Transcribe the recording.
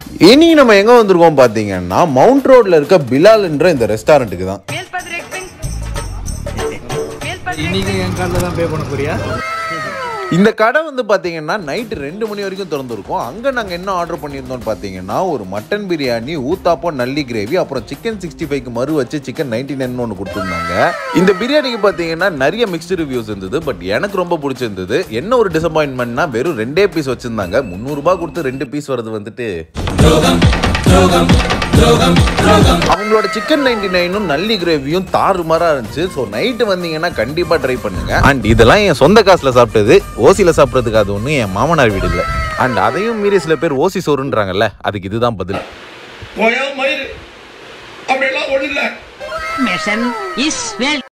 இனி நம்ம எங்க வந்திருக்கோம் பாத்தீங்கன்னா மவுண்ட் ரோட்ல இருக்க பிலால்ன்ற இந்த ரெஸ்டாரண்ட்டுக்கு தான் Male Padre acting. Male Padre இன்னைக்கு என் கார்டில் தான் பே பண்ண போறியா இந்த கடை வந்து பாத்தீங்கன்னா நைட்டு ரெண்டு மணி வரைக்கும் திறந்துருக்கும் அங்க நாங்க என்ன ஆர்டர் பண்ணியிருந்தோம் பாத்தீங்கன்னா ஒரு மட்டன் பிரியாணி ஊத்தாப்பம் நல்லி கிரேவி அப்புறம் சிக்கன் சிக்ஸ்டி ஃபைவ்க்கு மறு வச்சு சிக்கன் நைன்டி நைன் ஒன்று கொடுத்துருந்தாங்க இந்த பிரியாணிக்கு பாத்தீங்கன்னா நிறைய மிக்ஸ்டு ரிவ்யூஸ் இருந்தது பட் எனக்கு ரொம்ப பிடிச்சிருந்தது என்ன ஒரு டிசப்பாயின்மெண்ட்னா வெறும் ரெண்டே பீஸ் வச்சிருந்தாங்க முந்நூறுபா கொடுத்து ரெண்டு பீஸ் வரது வந்துட்டு அவங்களோட சிக்கன் நைன்டி நைனும் நல்லி கிரேவியும் தாறுமாறா இருந்துச்சு ஸோ நைட்டு வந்தீங்கன்னா கண்டிப்பா ட்ரை பண்ணுங்க அண்ட் இதெல்லாம் என் சொந்த காசுல சாப்பிட்டது ஓசியில சாப்பிட்றதுக்கு அது ஒன்றும் என் மாமனார் வீடு இல்லை அண்ட் அதையும் மீறி சில பேர் ஓசி சோறுன்றாங்கல்ல அதுக்கு இதுதான் பதில் போயா மயிறு அப்படியெல்லாம் ஒண்ணு இல்லை Mission is well.